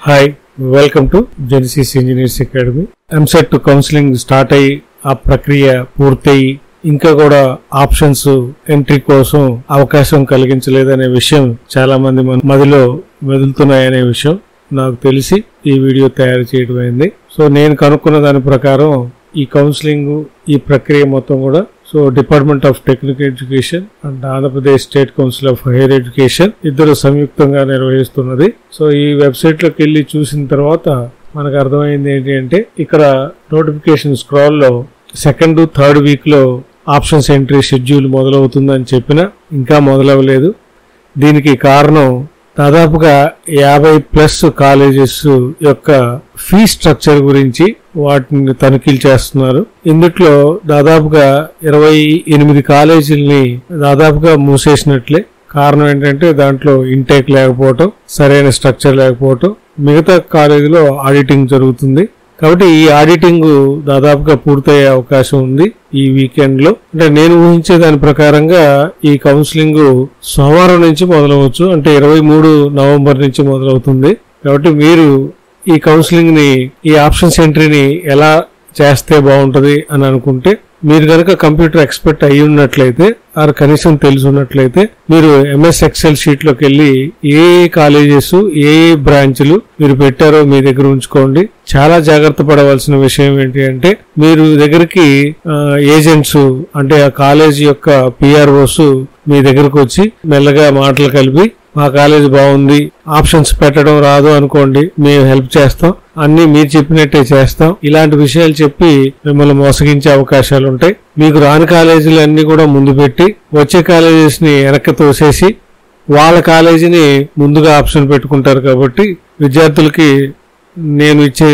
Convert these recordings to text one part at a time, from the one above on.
hi welcome to Genesis engineers academy EAMCET counselling start అయ్యి ఆ ప్రక్రియ పూర్తయి ఇంకా కూడా ఆప్షన్స్ ఎంట్రీ కోసం అవకాశం కలిగించలేదనే విషయం చాలా మంది మన మదిలో మెదులుతున్నాయనే విషయం నాకు తెలిసి ఈ వీడియో తయారు చేయడం అయింది సో నేను కనుక్కున్న దాని ప్రకారం ఈ కౌన్సిలింగ్ ఈ ప్రక్రియ మొత్తం కూడా so department of technical education and Andhra Pradesh state council of higher education ఇద్దరు సంయుక్తంగా నిర్వహిస్తున్నది సో ఈ వెబ్సైట్ లోకి వెళ్ళి చూసిన తర్వాత మనకు అర్థమైంది ఏంటి అంటే ఇక్కడ నోటిఫికేషన్ స్క్రాల్ లో సెకండ్ థర్డ్ వీక్ లో ఆప్షన్స్ ఎంట్రీ షెడ్యూల్ మొదలవుతుందని చెప్పినా ఇంకా మొదలవ్వలేదు దీనికి కారణం దాదాపుగా యాభై ప్లస్ కాలేజెస్ యొక్క ఫీ స్ట్రక్చర్ గురించి వాటిని తనిఖీలు చేస్తున్నారు ఇందుట్లో దాదాపుగా ఇరవై ఎనిమిది కాలేజీల్ని దాదాపుగా మూసేసినట్లే కారణం ఏంటంటే దాంట్లో ఇంటేక్ లేకపోవటం సరైన స్ట్రక్చర్ లేకపోవటం మిగతా కాలేజీలో ఆడిటింగ్ జరుగుతుంది కాబట్టి ఈ ఆడిటింగ్ దాదాపుగా పూర్తయ్యే అవకాశం ఉంది ఈ వీకెండ్ లో అంటే నేను ఊహించే దాని ప్రకారంగా ఈ కౌన్సిలింగ్ సోమవారం నుంచి మొదలవచ్చు అంటే ఇరవై మూడు నవంబర్ నుంచి మొదలవుతుంది కాబట్టి మీరు ఈ కౌన్సిలింగ్ ని ఈ ఆప్షన్స్ ఎంట్రీని ఎలా చేస్తే బాగుంటది అని అనుకుంటే మీరు కనుక కంప్యూటర్ ఎక్స్పర్ట్ అయి ఉన్నట్లయితే ఆర్ కనీసం తెలిసి ఉన్నట్లయితే మీరు ఎంఎస్ ఎక్సెల్ షీట్ లోకి వెళ్ళి ఏ కాలేజెస్ ఏ బ్రాంచ్లు మీరు పెట్టారో మీ దగ్గర ఉంచుకోండి చాలా జాగ్రత్త పడవలసిన విషయం ఏంటి అంటే మీరు దగ్గరికి ఏజెంట్స్ అంటే ఆ కాలేజ్ యొక్క పిఆర్ఓస్ మీ దగ్గరకు వచ్చి మెల్లగా మాటలు కలిపి మా కాలేజ్ బాగుంది ఆప్షన్స్ పెట్టడం రాదు అనుకోండి మేము హెల్ప్ చేస్తాం అన్ని మీరు చెప్పినట్టే చేస్తాం ఇలాంటి విషయాలు చెప్పి మిమ్మల్ని మోసగించే అవకాశాలు ఉంటాయి మీకు రాని కాలేజీలు అన్ని కూడా ముందు పెట్టి వచ్చే కాలేజెస్ ని వెనక్కి తోసేసి వాళ్ళ కాలేజీని ముందుగా ఆప్షన్ పెట్టుకుంటారు కాబట్టి విద్యార్థులకి నేను ఇచ్చే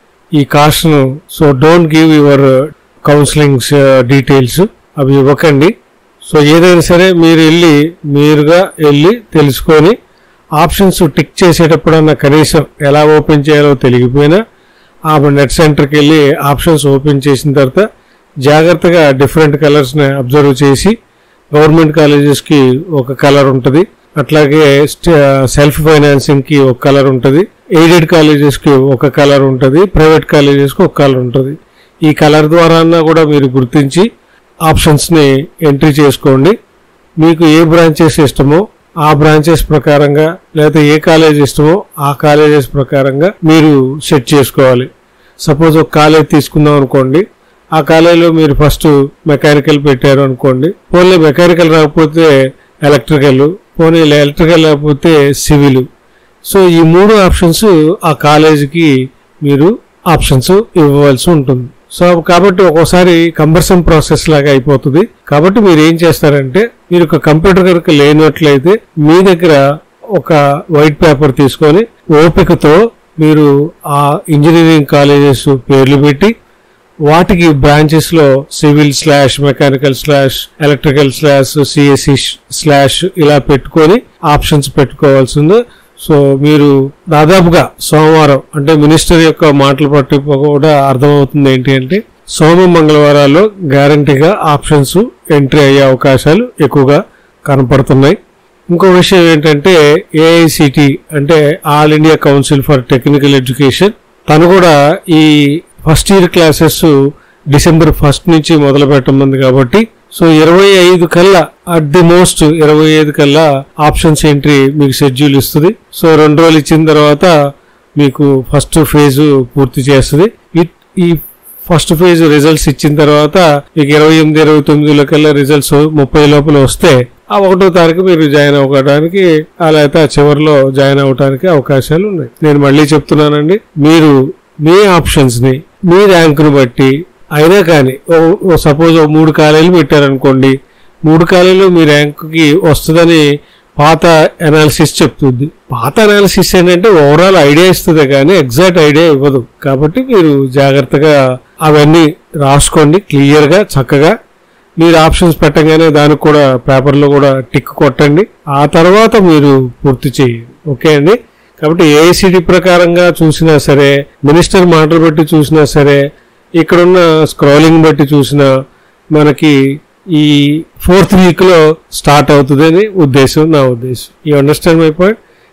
ఈ కాస్ట్ ను so don't give your counsellings details అవి ఇవ్వకండి సో ఏదైనా సరే మీరు వెళ్ళి మీరుగా వెళ్ళి తెలుసుకొని ఆప్షన్స్ టిక్ చేసేటప్పుడన్నా కనీసం ఎలా ఓపెన్ చేయాలో తెలియకపోయినా ఆ నెట్ సెంటర్కి వెళ్ళి ఆప్షన్స్ ఓపెన్ చేసిన తర్వాత జాగ్రత్తగా డిఫరెంట్ కలర్స్ని అబ్జర్వ్ చేసి గవర్నమెంట్ కాలేజెస్కి ఒక కలర్ ఉంటుంది అట్లాగే సెల్ఫ్ ఫైనాన్సింగ్ కి ఒక కలర్ ఉంటుంది ఎయిడెడ్ కాలేజెస్ కి ఒక కలర్ ఉంటుంది ప్రైవేట్ కాలేజెస్ కి ఒక కలర్ ఉంటుంది ఈ కలర్ ద్వారా కూడా మీరు గుర్తించి ఆప్షన్స్ ని ఎంట్రీ చేసుకోండి మీకు ఏ బ్రాంచెస్ ఇష్టమో ఆ బ్రాంచెస్ ప్రకారంగా లేదా ఏ కాలేజ్ ఇష్టమో ఆ కాలేజెస్ ప్రకారంగా మీరు సెట్ చేసుకోవాలి సపోజ్ ఒక కాలేజ్ తీసుకుందాం అనుకోండి ఆ కాలేజీలో మీరు ఫస్ట్ మెకానికల్ పెట్టారు అనుకోండి పోనీ మెకానికల్ రాకపోతే ఎలక్ట్రికల్ పోనీ ఎలక్ట్రికల్ లేకపోతే సివిల్ సో ఈ మూడు ఆప్షన్స్ ఆ కాలేజీకి మీరు ఆప్షన్స్ ఇవ్వవలసి ఉంటుంది సో కాబట్టి ఒక్కోసారి కంబర్సన్ ప్రాసెస్ లాగా అయిపోతుంది కాబట్టి మీరు ఏం చేస్తారంటే మీరు ఒక కంప్యూటర్ కనుక లేనట్లయితే మీ దగ్గర ఒక వైట్ పేపర్ తీసుకొని ఓపికతో మీరు ఆ ఇంజనీరింగ్ కాలేజెస్ పేర్లు పెట్టి వాటికి బ్రాంచెస్ లో civil slash mechanical slash electrical slash CSC slash ఇలా పెట్టుకొని ఆప్షన్స్ పెట్టుకోవాల్సింది సో మీరు దాదాపుగా సోమవారం అంటే మినిస్టర్ యొక్క మాటలు బట్టి కూడా అర్థమవుతుంది ఏంటి అంటే సోమ మంగళవారాల్లో గ్యారంటీగా ఆప్షన్స్ ఎంట్రీ అయ్యే అవకాశాలు ఎక్కువగా కనపడుతున్నాయి ఇంకో విషయం ఏంటంటే ఏఐసిటి అంటే all India council for technical education తను కూడా ఈ first year classes December first నుంచి మొదలు పెట్టమంది కాబట్టి సో ఇరవై ఐదు కల్లా అట్ ది మోస్ట్ ఇరవై ఐదు కల్లా ఆప్షన్స్ ఎంట్రీ మీకు షెడ్యూల్ ఇస్తుంది సో రెండు రోజులు ఇచ్చిన తర్వాత మీకు ఫస్ట్ ఫేజ్ పూర్తి చేస్తుంది ఈ ఫస్ట్ ఫేజ్ రిజల్ట్స్ ఇచ్చిన తర్వాత మీకు ఇరవై ఎనిమిది ఇరవై తొమ్మిదిలో కల్లా రిజల్ట్స్ ముప్పై లోపల వస్తే ఆ ఒకటో తారీఖు మీరు జాయిన్ అవ్వడానికి అలా అయితే ఆ చివరిలో జాయిన్ అవ్వడానికి అవకాశాలు ఉన్నాయి నేను మళ్ళీ చెప్తున్నానండి మీరు మీ ఆప్షన్స్ ని మీ ర్యాంకును బట్టి అయినా కానీ సపోజ్ మూడు కాలేజీలు పెట్టారనుకోండి మూడు కాలేజీలు మీ ర్యాంకుకి వస్తుందని పాత అనాలిసిస్ చెప్తుంది పాత అనాలిసిస్ ఏంటంటే ఓవరాల్ ఐడియా ఇస్తుంది కానీ ఎగ్జాక్ట్ ఐడియా ఇవ్వదు కాబట్టి మీరు జాగ్రత్తగా అవన్నీ రాసుకోండి క్లియర్ గా చక్కగా మీరు ఆప్షన్స్ పెట్టగానే దానికి కూడా పేపర్లో కూడా టిక్ కొట్టండి ఆ తర్వాత మీరు పూర్తి చేయండి ఓకే అండి కాబట్టి ఏఐసిడి ప్రకారంగా చూసినా సరే మినిస్టర్ మాటలు బట్టి చూసినా సరే ఇక్కడున్న స్క్రోలింగ్ బట్టి చూసినా మనకి ఈ ఫోర్త్ వీక్ లో స్టార్ట్ అవుతుందని ఉద్దేశం నా ఉద్దేశం యూ అండర్స్టాండ్ మై పాయింట్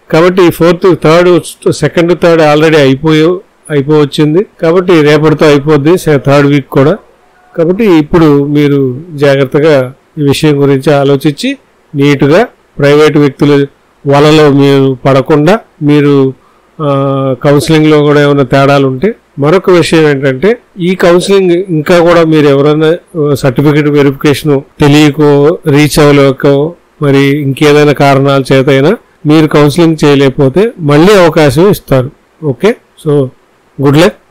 కాబట్టి fourth third second third already అయిపోయి అయిపోవచ్చింది కాబట్టి రేపటితో అయిపోద్ది థర్డ్ వీక్ కూడా కాబట్టి ఇప్పుడు మీరు జాగ్రత్తగా ఈ విషయం గురించి ఆలోచించి నీటుగా ప్రైవేట్ వ్యక్తుల వలలో మీరు పడకుండా మీరు ఆ, కౌన్సిలింగ్ లో కూడా ఏమైనా తేడాలు ఉంటే మరొక విషయం ఏంటంటే ఈ కౌన్సిలింగ్ ఇంకా కూడా మీరు ఎవరైనా సర్టిఫికేట్ వెరిఫికేషన్ తెలియకో రీచ్ అవ్వలేకో మరి ఇంకేదైనా కారణాల చేత అయినా మీరు కౌన్సిలింగ్ చేయలేకపోతే మళ్ళీ అవకాశం ఇస్తారు ఓకే సో గుడ్ లక్